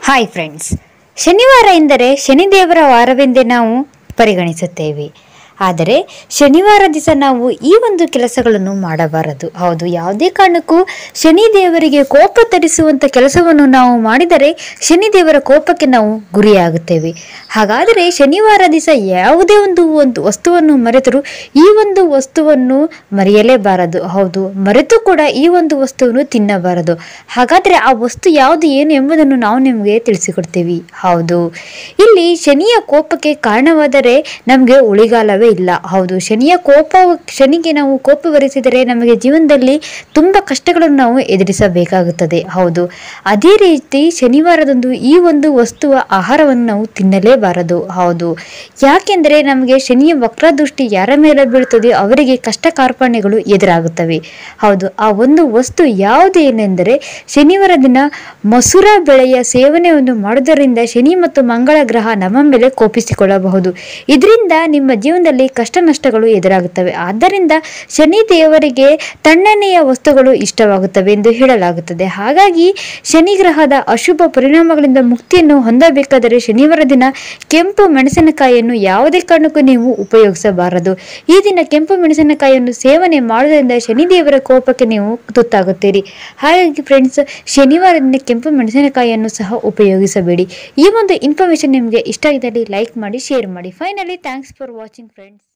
hi friends ಶನಿವಾರ ಎಂದರೆ ಶನಿದೇವರ ವಾರವೆಂದೇ ನಾವು ಪರಿಗಣಿಸುತ್ತೇವೆ ಆದರೆ ಶನಿವಾರ ದಿವಸ ನಾವು ಈ ಒಂದು ಕೆಲಸಗಳನ್ನು ಮಾಡಬಾರದು ಹೌದು ಯಾವುದೇ ಕಾರಣಕ್ಕೂ ಶನಿದೇವರಿಗೆ ಕೋಪ ತರಿಸುವಂಥ ಕೆಲಸವನ್ನು ನಾವು ಮಾಡಿದರೆ ಶನಿದೇವರ ಕೋಪಕ್ಕೆ ನಾವು ಗುರಿಯಾಗುತ್ತೇವೆ ಹಾಗಾದರೆ ಶನಿವಾರ ದಿವಸ ಯಾವುದೇ ಒಂದು ಒಂದು ವಸ್ತುವನ್ನು ಮರೆತರೂ ಈ ಒಂದು ವಸ್ತುವನ್ನು ಮರೆಯಲೇಬಾರದು ಹೌದು ಮರೆತು ಕೂಡ ಈ ಒಂದು ವಸ್ತುವನ್ನು ತಿನ್ನಬಾರದು ಹಾಗಾದರೆ ಆ ವಸ್ತು ಯಾವುದು ಏನು ಎಂಬುದನ್ನು ನಾವು ನಿಮಗೆ ತಿಳಿಸಿಕೊಡ್ತೀವಿ ಹೌದು ಇಲ್ಲಿ ಶನಿಯ ಕೋಪಕ್ಕೆ ಕಾರಣವಾದರೆ ನಮಗೆ ಉಳಿಗಾಲವೇ ಇಲ್ಲ ಹೌದು ಶನಿಯ ಕೋಪ ಶನಿಗೆ ನಾವು ಕೋಪ ಬರೆಸಿದರೆ ನಮಗೆ ಜೀವನದಲ್ಲಿ ತುಂಬ ಕಷ್ಟಗಳನ್ನು ನಾವು ಎದುರಿಸಬೇಕಾಗುತ್ತದೆ ಹೌದು ಅದೇ ರೀತಿ ಶನಿವಾರದಂದು ಈ ಒಂದು ವಸ್ತುವ ಆಹಾರವನ್ನು ನಾವು ತಿನ್ನಲೇಬಾರದು ಹೌದು ಯಾಕೆಂದರೆ ನಮಗೆ ಶನಿಯ ವಕ್ರದೃಷ್ಟಿ ಯಾರ ಮೇಲೆ ಬೀಳ್ತದೆಯೋ ಅವರಿಗೆ ಕಷ್ಟ ಕಾರ್ಪಣ್ಯಗಳು ಎದುರಾಗುತ್ತವೆ ಹೌದು ಆ ಒಂದು ವಸ್ತು ಯಾವುದು ಏನೆಂದರೆ ಶನಿವಾರ ದಿನ ಮಸೂರ ಬೆಳೆಯ ಸೇವನೆಯನ್ನು ಮಾಡುವುದರಿಂದ ಶನಿ ಮತ್ತು ಮಂಗಳ ಗ್ರಹ ನಮ್ಮ ಮೇಲೆ ಕೋಪಿಸಿಕೊಳ್ಳಬಹುದು ಇದರಿಂದ ನಿಮ್ಮ ಜೀವನದಲ್ಲಿ ಕಷ್ಟ ನಷ್ಟಗಳು ಎದುರಾಗುತ್ತವೆ ಆದ್ದರಿಂದ ಶನಿ ದೇವರಿಗೆ ತಣ್ಣನೆಯ ವಸ್ತುಗಳು ಇಷ್ಟವಾಗುತ್ತವೆ ಎಂದು ಹೇಳಲಾಗುತ್ತದೆ ಹಾಗಾಗಿ ಶನಿ ಗ್ರಹದ ಅಶುಭ ಪರಿಣಾಮಗಳಿಂದ ಮುಕ್ತಿಯನ್ನು ಹೊಂದಬೇಕಾದರೆ ಶನಿವಾರ ದಿನ ಕೆಂಪು ಮೆಣಸಿನಕಾಯಿಯನ್ನು ಯಾವುದೇ ಕಾರಣಕ್ಕೂ ನೀವು ಉಪಯೋಗಿಸಬಾರದು ಈ ದಿನ ಕೆಂಪು ಮೆಣಸಿನಕಾಯಿಯನ್ನು ಸೇವನೆ ಮಾಡುವುದರಿಂದ ಶನಿದೇವರ ಕೋಪಕ್ಕೆ ನೀವು ತುತ್ತಾಗುತ್ತೀರಿ ಹಾಗಾಗಿ ಫ್ರೆಂಡ್ಸ್ ಶನಿವಾರ ದಿನ ಕೆಂಪು ಮೆಣಸಿನಕಾಯಿಯನ್ನು ಸಹ ಉಪಯೋಗಿಸಬೇಡಿ ಈ ಒಂದು ಇನ್ಫಾರ್ಮೇಶನ್ ನಿಮಗೆ ಇಷ್ಟ ಇದ್ದಲ್ಲಿ ಲೈಕ್ ಮಾಡಿ ಶೇರ್ ಮಾಡಿ finally thanks for watching friends